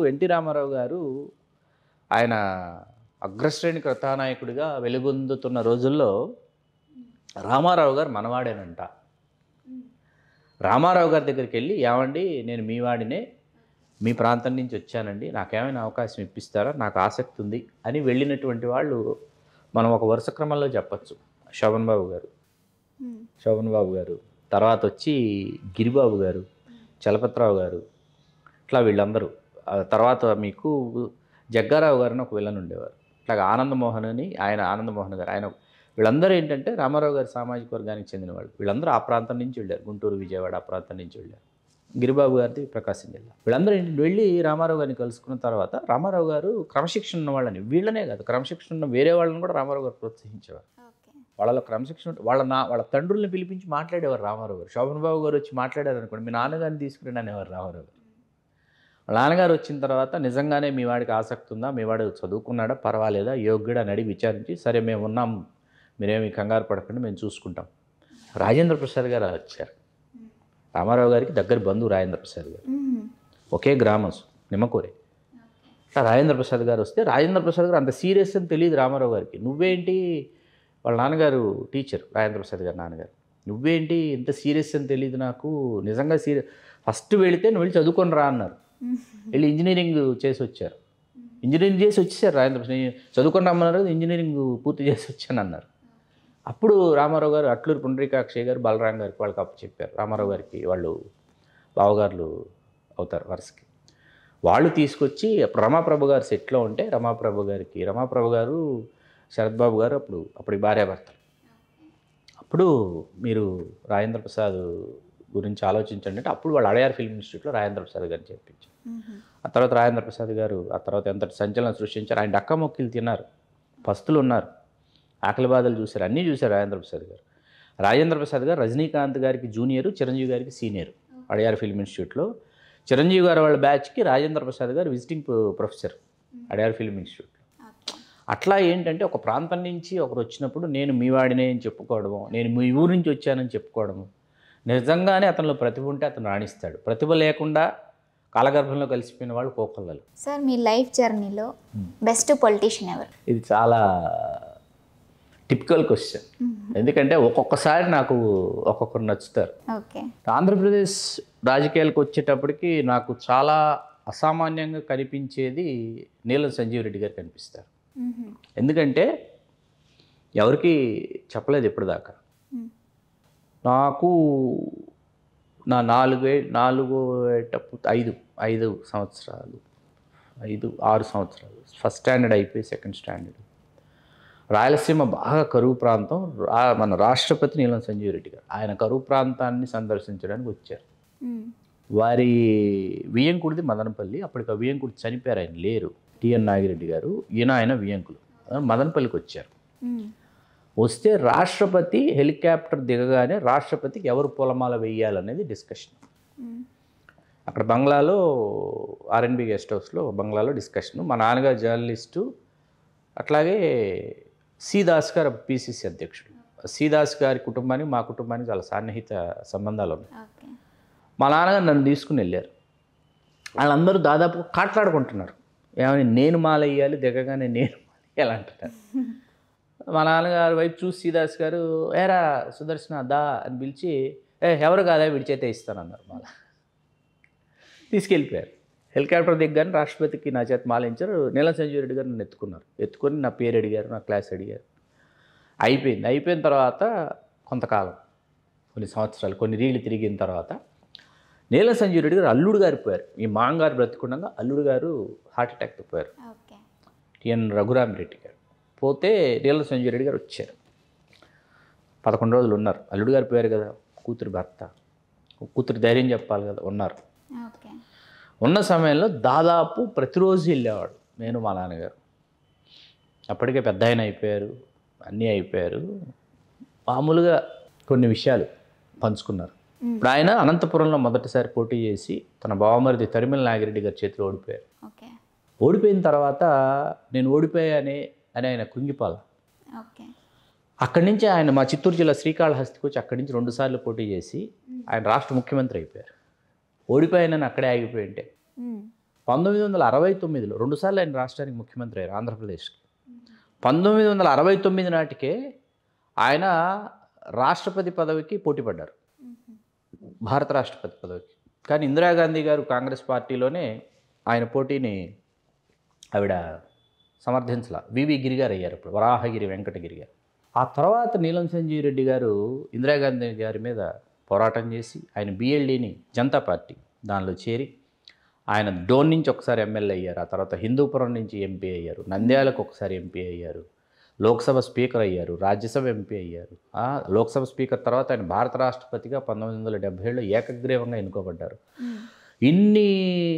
NT Ramarao గారు ఆయన అగ్రశ్రేణి కథానాయకుడిగా వెలుగొందుతున్న రోజుల్లో రామారావు గారు మనవాడేనంట రామారావు గారి దగ్గరికి వెళ్ళి ఏమండి నేను మీ వాడినే మీ ప్రాంతం నుంచి వచ్చానండి నాకేమైనా అవకాశం ఇప్పిస్తారా నాకు ఆసక్తి ఉంది అని వెళ్ళినటువంటి వాళ్ళు మనం ఒక వరుస క్రమంలో చెప్పచ్చు శోభన్ బాబు గారు మ్మ్. శోభన్ బాబు గారు తర్వాత వచ్చి గిరిబాబు గారు చలపతిరావు గారు ఇట్లా వీళ్ళందరూ ఆ తర్వాత మీకు జగ్గారావు గారు అని ఒక విలన్ ఉండేవారు ఇట్లాగ ఆనందమోహన్ అని ఆయన ఆనందమోహన్ గారు ఆయన వీళ్ళందరూ ఏంటంటే రామారావు గారి సామాజిక వర్గానికి చెందిన వాళ్ళు వీళ్ళందరూ ఆ ప్రాంతం నుంచి వెళ్ళారు గుంటూరు విజయవాడ ఆ ప్రాంతం నుంచి వెళ్ళారు గిరిబాబు గారిది ప్రకాశం జిల్లా వీళ్ళందరూ ఏంటి వెళ్ళి రామారావు గారిని కలుసుకున్న తర్వాత రామారావు గారు క్రమశిక్షణ ఉన్న వాళ్ళని వీళ్ళనే కాదు క్రమశిక్షణ ఉన్న వేరే వాళ్ళని కూడా రామారావు గారు ప్రోత్సహించేవారు ఓకే వాళ్ళలో క్రమశిక్షణ ఉంటే- వాళ్ళ నా వాళ్ళ తండ్రుల్ని పిలిపించి మాట్లాడేవారు రామారావు గారు శోభన్ బాబు గారు వచ్చి మాట్లాడారు అనుకోండి మీ నాన్నగారిని తీసుకురండి అనేవారు రామారావు గారు వాళ్ళ నాన్నగారు వచ్చిన తర్వాత నిజంగానే మీ వాడికి ఆసక్తి ఉందా మీ వాడు చదువుకున్నాడా పర్వాలేదా యోగ్యుడా అని అడిగి విచారించి సరే మేము ఉన్నాం మీరేమి కంగారు పడకండి మేము చూసుకుంటాం రాజేంద్ర ప్రసాద్ గారు వచ్చారు రామారావు గారికి దగ్గర బంధువు రాజేంద్ర ప్రసాద్ గారు మ్మ్. ఒకే గ్రామం నిమ్మకూరే ఇట్లా రాజేంద్ర ప్రసాద్ గారు వస్తే రాజేంద్ర ప్రసాద్ గారు అంత సీరియస్ అని తెలియదు రామారావు గారికి నువ్వేంటి వాళ్ళ నాన్నగారు టీచర్ రాజేంద్ర ప్రసాద్ గారు నాన్నగారు నువ్వేంటి ఇంత సీరియస్ అని తెలియదు నాకు నిజంగా సీరియస్ ఫస్ట్ వెళితే నువ్వు వెళ్ళి చదువుకొని రా అన్నారు మ్మ్. వెళ్ళి ఇంజనీరింగ్ చేసి వచ్చారు ఇంజనీరింగ్ చేసి వచ్చేసారు రాజేంద్ర ప్రసాద్ నేను చదువుకొని రమ్మన్నారు ఇంజనీరింగ్ పూర్తి చేసి వచ్చాను అన్నారు అప్పుడు రామారావు గారు అట్లూరు పుండరీకాక్షయ్య గారు బలరాం గారికి వాళ్ళకి అప్పు చెప్పారు రామారావు గారికి వాళ్ళు బావగారులు అవుతారు వరుసకి వాళ్ళు తీసుకొచ్చి అప్పుడు రమాప్రభు గారు సెట్లో ఉంటే రమాప్రభు గారికి రమాప్రభు గారు శరత్ బాబు గారు అప్పుడు అప్పటికి భార్యాభర్తలు అప్పుడు మీరు రాజేంద్ర ప్రసాద్ గురించి ఆలోచించండి అంటే అప్పుడు వాళ్ళు అడయార్ ఫిల్మ్ ఇన్స్టిట్యూట్లో రాజేంద్ర ప్రసాద్ గారిని చెప్పించారు మ్మ్. ఆ తర్వాత రాజేంద్ర ప్రసాద్ గారు ఆ తర్వాత ఎంత సంచలనం సృష్టించారు ఆయన డక్క మొక్కిలు తిన్నారు పస్తులు ఉన్నారు ఆకలి బాధలు చూశారు అన్నీ చూశారు రాజేంద్ర ప్రసాద్ గారు రాజేంద్ర ప్రసాద్ గారు రజనీకాంత్ గారికి జూనియర్ చిరంజీవి గారికి సీనియర్ అడయార్ ఫిల్మ్ ఇన్స్టిట్యూట్లో చిరంజీవి గారు వాళ్ళ బ్యాచ్కి Rajendra Prasad garu visiting professor Adyar film ఇన్స్టిట్యూట్లో ఓకే అట్లా ఏంటంటే ఒక ప్రాంతం నుంచి ఒకరు వచ్చినప్పుడు నేను మీ వాడినే అని చెప్పుకోవడము నేను మీ ఊరు నుంచి వచ్చానని చెప్పుకోవడము నిజంగానే అతనిలో ప్రతిభ ఉంటే అతను రాణిస్తాడు ప్రతిభ లేకుండా కాలగర్భంలో కలిసిపోయిన వాళ్ళు కోకొల్లలు సార్ మీ లైఫ్ జర్నీలో బెస్ట్ పొలిటీషియన్ ఎవరు ఇది చాలా టిపికల్ క్వశ్చన్ ఎందుకంటే ఒక్కొక్కసారి నాకు ఒక్కొక్కరు నచ్చుతారు ఓకే ఆంధ్రప్రదేశ్ రాజకీయాలకు వచ్చేటప్పటికి నాకు చాలా అసామాన్యంగా కనిపించేది నీలం సంజీవ్ రెడ్డి గారు కనిపిస్తారు మ్మ్. ఎందుకంటే ఎవరికి చెప్పలేదు ఇప్పటిదాకా మ్మ్. నాకు నా నాలుగే నాలుగు ఏటప్పు ఐదు ఐదు సంవత్సరాలు ఐదు ఆరు సంవత్సరాలు ఫస్ట్ స్టాండర్డ్ అయిపోయి సెకండ్ స్టాండర్డ్ రాయలసీమ బాగా కరువు ప్రాంతం రా మన రాష్ట్రపతి నీలం సంజీవ్ రెడ్డి గారు ఆయన కరువు ప్రాంతాన్ని సందర్శించడానికి వచ్చారు మ్మ్. వారి వియ్యంకుడిది మదనపల్లి అప్పటికి ఆ వియ్యంకుడు చనిపోయారు ఆయన లేరు టిఎన్ నాగిరెడ్డి గారు ఈయన ఆయన వియ్యంకులు మదనపల్లికి వచ్చారు మ్మ్. వస్తే రాష్ట్రపతి హెలికాప్టర్ దిగగానే రాష్ట్రపతికి ఎవరు పొలమాల వేయాలనేది డిస్కషన్ మ్మ్. అక్కడ బంగ్లాలో ఆర్ఎన్బి గెస్ట్ హౌస్లో బంగ్లాలో డిస్కషన్ మా నాన్నగారు జర్నలిస్టు అట్లాగే సి దాస్ గారు పిసిసి అధ్యక్షుడు సి దాస్ గారి కుటుంబానికి మా కుటుంబానికి చాలా సన్నిహిత సంబంధాలు ఉన్నాయి ఓకే మా నాన్నగారు నన్ను తీసుకుని వెళ్ళారు వాళ్ళందరూ దాదాపు కాట్లాడుకుంటున్నారు ఏమని నేను మాల వేయాలి దిగగానే నేను మాల వేయాలి అంటున్నారు మా నాన్నగారు వైపు చూసి సీదాస్ గారు ఏరా సుదర్శన దా అని పిలిచి ఏ ఎవరు కాదా విడిచైతే ఇస్తానన్నారు మాల తీసుకెళ్ళిపోయారు హెలికాప్టర్ దిగ్గానే రాష్ట్రపతికి నా చేత మాలించారు నీలం సంజీవ్ రెడ్డి గారు నన్ను ఎత్తుకున్నారు ఎత్తుకొని నా పేరు అడిగారు నా క్లాస్ అడిగారు అయిపోయింది అయిపోయిన తర్వాత కొంతకాలం కొన్ని సంవత్సరాలు కొన్ని రీళ్ళు తిరిగిన తర్వాత నీలం సంజీవ్ రెడ్డి గారు అల్లుడు గారు పోయారు ఈ మాంగారు బ్రతికుండగా అల్లుడు గారు హార్ట్ అటాక్తో పోయారు ఓకే టిఎన్ రఘురామిరెడ్డి గారు పోతే నీలం సంజీవ్ రెడ్డి గారు వచ్చారు పదకొండు రోజులు ఉన్నారు అల్లుడు గారు పోయారు కదా కూతురు భర్త కూతురు ధైర్యం చెప్పాలి కదా ఉన్నారు ఓకే ఉన్న సమయంలో దాదాపు ప్రతిరోజు వెళ్ళేవాడు నేను మా నాన్నగారు అప్పటికే పెద్ద ఆయన అయిపోయారు అన్నీ అయిపోయారు మామూలుగా కొన్ని విషయాలు పంచుకున్నారు ఇప్పుడు ఆయన అనంతపురంలో మొదటిసారి పోటీ చేసి తన బావమరిది తరిమిల నాగిరెడ్డి గారి చేతిలో ఓడిపోయారు ఓకే ఓడిపోయిన తర్వాత నేను ఓడిపోయానే అని ఆయన కృంగిపాల ఓకే అక్కడి నుంచి ఆయన మా చిత్తూరు జిల్లా శ్రీకాళహస్తికి వచ్చి అక్కడి నుంచి రెండుసార్లు పోటీ చేసి ఆయన రాష్ట్ర ముఖ్యమంత్రి అయిపోయారు ఓడిపోయానని అక్కడే ఆగిపోయి ఉంటే మ్మ్. పంతొమ్మిది వందల అరవై తొమ్మిదిలో రెండుసార్లు ఆయన రాష్ట్రానికి ముఖ్యమంత్రి అయ్యారు ఆంధ్రప్రదేశ్కి పంతొమ్మిది వందల అరవై తొమ్మిది నాటికే ఆయన రాష్ట్రపతి పదవికి పోటీ పడ్డారు భారత రాష్ట్రపతి పదవికి కానీ ఇందిరాగాంధీ గారు కాంగ్రెస్ పార్టీలోనే ఆయన పోటీని ఆవిడ సమర్థించలా వివి గిరి గారు అయ్యారు ఇప్పుడు వరాహగిరి వెంకటగిరి గారు ఆ తర్వాత నీలం సంజీవ్ రెడ్డి గారు ఇందిరాగాంధీ గారి మీద పోరాటం చేసి ఆయన బిఎల్డీని జనతా పార్టీ దానిలో చేరి ఆయన డోన్ నుంచి ఒకసారి ఎమ్మెల్యే అయ్యారు ఆ తర్వాత హిందూపురం నుంచి ఎంపీ అయ్యారు నంద్యాలకు ఒకసారి ఎంపీ అయ్యారు లోక్సభ స్పీకర్ అయ్యారు రాజ్యసభ ఎంపీ అయ్యారు ఆ లోక్సభ స్పీకర్ తర్వాత ఆయన భారత రాష్ట్రపతిగా పంతొమ్మిది వందల డెబ్బై ఏళ్ళు ఏకగ్రీవంగా ఎన్నుకోబడ్డారు ఇన్ని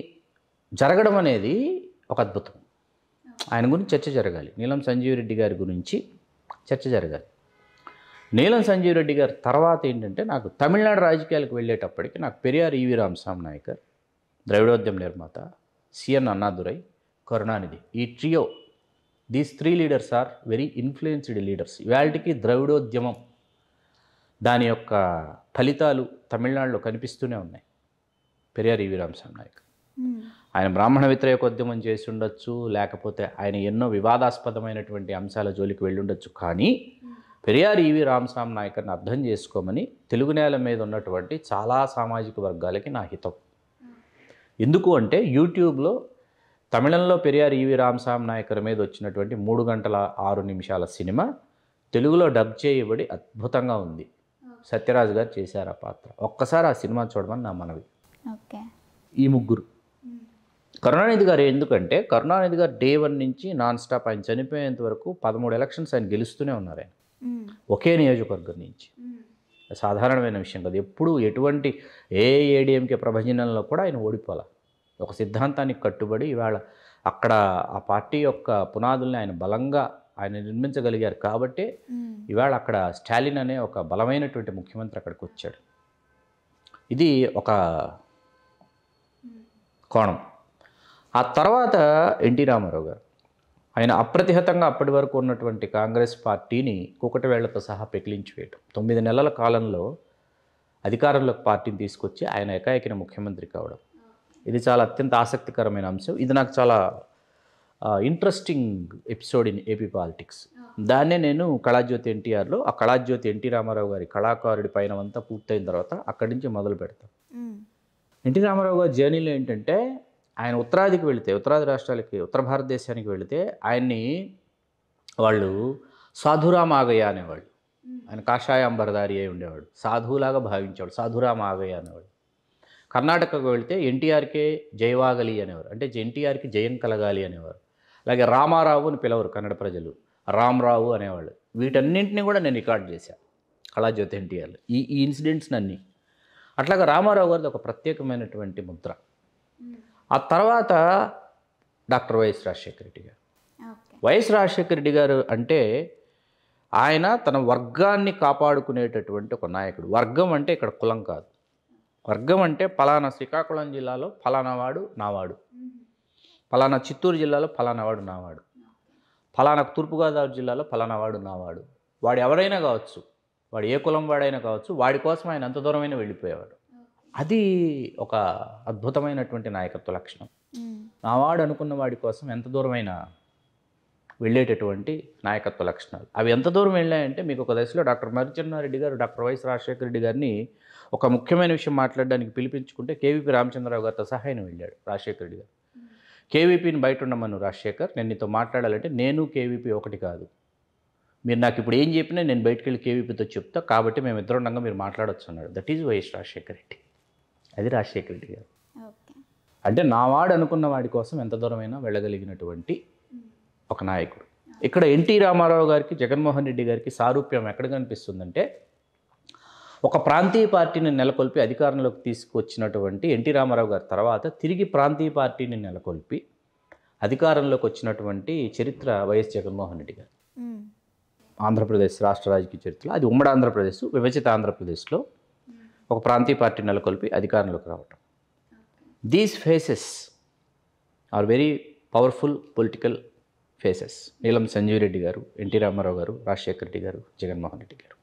జరగడం అనేది ఒక అద్భుతం ఆయన గురించి చర్చ జరగాలి నీలం సంజీవ్ రెడ్డి గారి గురించి చర్చ జరగాలి నీలం సంజీవ్ రెడ్డి గారి తర్వాత ఏంటంటే నాకు తమిళనాడు రాజకీయాలకు వెళ్ళేటప్పటికి నాకు పెరియార్ ఈవి రామస్వామి నాయకర్ ద్రవిడోద్యమ నిర్మాత సిఎన్ అన్నాదురై కరుణానిధి ఈ trio these three leaders are very influenced leaders ఇవాళకి ద్రవిడోద్యమం దాని యొక్క ఫలితాలు తమిళనాడులో కనిపిస్తూనే ఉన్నాయి పెరియార్ ఈవి రామస్వామి నాయకర్ ఆయన బ్రాహ్మణ వ్యతిరేక ఉద్యమం చేసి ఉండొచ్చు లేకపోతే ఆయన ఎన్నో వివాదాస్పదమైనటువంటి అంశాల జోలికి వెళ్ళి ఉండొచ్చు కానీ పెరియార్ ఈవి రామస్వామి నాయకర్ని అర్థం చేసుకోమని తెలుగు నేల మీద ఉన్నటువంటి చాలా సామాజిక వర్గాలకి నా హితం ఎందుకు అంటే యూట్యూబ్లో తమిళంలో పెరియార్ ఈవి రామస్వామి నాయకర్ మీద వచ్చినటువంటి మూడు గంటల ఆరు నిమిషాల సినిమా తెలుగులో డబ్ చేయబడి అద్భుతంగా ఉంది సత్యరాజు గారు చేశారు ఆ పాత్ర ఒక్కసారి ఆ సినిమా చూడమని నా మనవి ఓకే ఈ ముగ్గురు కరుణానిధి గారు ఎందుకంటే కరుణానిధి గారు డే వన్ నుంచి నాన్ స్టాప్ ఆయన చనిపోయేంత వరకు పదమూడు ఎలక్షన్స్ ఆయన గెలుస్తూనే ఉన్నారు ఆయన ఒకే నియోజకవర్గం నుంచి సాధారణమైన విషయం కాదు ఎప్పుడు ఎటువంటి ఏ ఏడిఎంకే ప్రభజనంలో కూడా ఆయన ఓడిపోలే ఒక సిద్ధాంతానికి కట్టుబడి ఇవాళ అక్కడ ఆ పార్టీ యొక్క పునాదుల్ని ఆయన బలంగా ఆయన నిర్మించగలిగారు కాబట్టే ఇవాళ అక్కడ స్టాలిన్ అనే ఒక బలమైనటువంటి ముఖ్యమంత్రి అక్కడికి వచ్చాడు ఇది ఒక కోణం ఆ తర్వాత ఎన్టీ రామారావు గారు ఆయన అప్రతిహతంగా అప్పటి వరకు ఉన్నటువంటి కాంగ్రెస్ పార్టీని కుకటవేళ్లతో సహా పెకిలించి వేయటం తొమ్మిది నెలల కాలంలో అధికారంలోకి పార్టీని తీసుకొచ్చి ఆయన ఏకాయకిన ముఖ్యమంత్రి కావడం ఇది చాలా అత్యంత ఆసక్తికరమైన అంశం ఇది నాకు చాలా interesting episode in AP politics దాన్నే నేను కళాజ్యోతి ఎన్టీఆర్లో ఆ కళాజ్యోతి ఎన్టీ రామారావు గారి కళాకారుడి పైన అంతా పూర్తయిన తర్వాత అక్కడి నుంచి మొదలు పెడతాం ఎన్టీ రామారావు గారి జర్నీలో ఏంటంటే ఆయన ఉత్తరాదికి వెళితే ఉత్తరాది రాష్ట్రాలకి ఉత్తర భారతదేశానికి వెళితే ఆయన్ని వాళ్ళు సాధురామ్ ఆగయ్య అనేవాళ్ళు ఆయన కాషాయ అంబరదారి అయి ఉండేవాడు సాధువులాగా భావించేవాడు సాధురామ్ ఆగయ్య అనేవాడు కర్ణాటకకు వెళితే ఎన్టీఆర్కే జయవాగలి అనేవారు అంటే ఎన్టీఆర్కి జయం కలగాలి అనేవారు అలాగే రామారావు అని పిలవరు కన్నడ ప్రజలు రామరావు అనేవాళ్ళు వీటన్నింటినీ కూడా నేను రికార్డ్ చేశాను కళాజ్యోతి ఎన్టీఆర్లో ఈ ఈ ఇన్సిడెంట్స్ అన్నీ అట్లాగా రామారావు గారిది ఒక ప్రత్యేకమైనటువంటి ముద్ర ఆ తర్వాత డాక్టర్ వైఎస్ రాజశేఖర రెడ్డి గారు ఓకే వైఎస్ రాజశేఖర రెడ్డి గారు అంటే ఆయన తన వర్గాన్ని కాపాడుకునేటటువంటి ఒక నాయకుడు వర్గం అంటే ఇక్కడ కులం కాదు వర్గం అంటే ఫలానా శ్రీకాకుళం జిల్లాలో ఫలానా వాడు నావాడు ఫలానా చిత్తూరు జిల్లాలో ఫలానా వాడు నావాడు ఫలానా తూర్పుగోదావరి జిల్లాలో ఫలానా వాడు నావాడు వాడు ఎవరైనా కావచ్చు వాడు ఏ కులం వాడైనా కావచ్చు వాడి కోసం ఆయన ఎంత దూరమైనా వెళ్ళిపోయేవాడు అది ఒక అద్భుతమైనటువంటి నాయకత్వ లక్షణం నావాడు అనుకున్న వాడి కోసం ఎంత దూరమైనా వెళ్ళేటటువంటి నాయకత్వ లక్షణాలు అవి ఎంత దూరం వెళ్ళాయంటే మీకు ఒక దశలో డాక్టర్ మరిచన్నారెడ్డి గారు డాక్టర్ వైఎస్ రాజశేఖర రెడ్డి గారిని ఒక ముఖ్యమైన విషయం మాట్లాడడానికి పిలిపించుకుంటే కేవీపీ రామచంద్రరావు గారితో సహా ఆయన వెళ్ళాడు రాజశేఖర రెడ్డి గారు కేవీపీని బయట ఉండమను రాజశేఖర్ నేను నీతో మాట్లాడాలంటే నేను కేవీపీ ఒకటి కాదు మీరు నాకు ఇప్పుడు ఏం చెప్పినా నేను బయటికి వెళ్ళి కేవీపీతో చెప్తా కాబట్టి మేము ఇద్దరు ఉండగా మీరు మాట్లాడొచ్చు అన్నాడు that is YS Rajasekhara Reddy అది రాజశేఖర రెడ్డి గారు ఓకే అంటే నావాడు అనుకున్న వాడి కోసం ఎంత దూరమైనా వెళ్ళగలిగినటువంటి ఒక నాయకుడు ఇక్కడ ఎన్టీ రామారావు గారికి జగన్మోహన్ రెడ్డి గారికి సారూప్యం ఎక్కడ కనిపిస్తుందంటే ఒక ప్రాంతీయ పార్టీని నెలకొల్పి అధికారంలోకి తీసుకొచ్చినటువంటి ఎన్టీ రామారావు గారి తర్వాత తిరిగి ప్రాంతీయ పార్టీని నెలకొల్పి అధికారంలోకి వచ్చినటువంటి చరిత్ర వైఎస్ జగన్మోహన్ రెడ్డి గారు ఆంధ్రప్రదేశ్ రాష్ట్ర రాజకీయ చరిత్రలో అది ఉమ్మడి ఆంధ్రప్రదేశ్ విభజిత ఆంధ్రప్రదేశ్లో ఒక ప్రాంతీయ పార్టీ నెలకొల్పి అధికారంలోకి రావటం these faces are very powerful political faces Neelam Sanjiva Reddy గారు ఎన్టీ రామారావు గారు రాజశేఖర రెడ్డి గారు జగన్మోహన్ రెడ్డి గారు